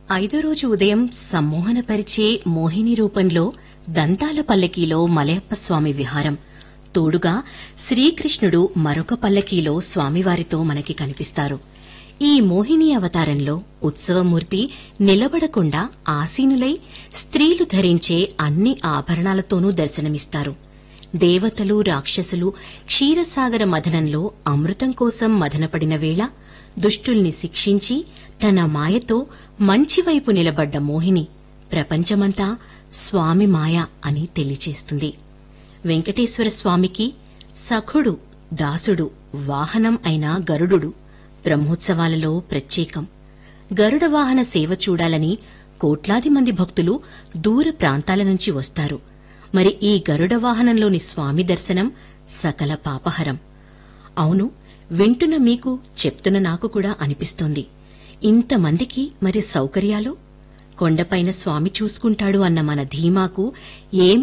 ఐదో రోజు ఉదయం సమ్మోహనపరిచే మోహిని రూపంలో దంతాల పల్లకీలో మలయప్ప స్వామి విహారం తోడుగా శ్రీకృష్ణుడు మరొక పల్లకీలో స్వామివారితో మనకి కనిపిస్తారు ఈ మోహిని అవతారంలో ఉత్సవమూర్తి నిలబడకుండా ఆసీనులై స్త్రీలు ధరించే అన్ని ఆభరణాలతోనూ దర్శనమిస్తారు దేవతలు రాక్షసులు క్షీరసాగర మథనంలో అమృతం కోసం మదనపడిన వేళ దుష్టుల్ని శిక్షించి తన మాయతో మంచివైపు నిలబడ్డ మోహిని ప్రపంచమంతా స్వామి మాయ అని తెలియచేస్తుంది వెంకటేశ్వర స్వామికి సఖుడు దాసుడు వాహనం అయిన గరుడు బ్రహ్మోత్సవాలలో ప్రత్యేకం గరుడ వాహన సేవ చూడాలని కోట్లాది మంది భక్తులు దూర ప్రాంతాల నుంచి వస్తారు మరి ఈ గరుడ వాహనంలోని స్వామి దర్శనం సకల పాపహరం అవును వింటున్న మీకు చెప్తున్న నాకు కూడా అనిపిస్తోంది ఇంతమందికి మరి సౌకర్యాలు కొండపైన స్వామి చూసుకుంటాడు అన్న మన ధీమాకు ఏం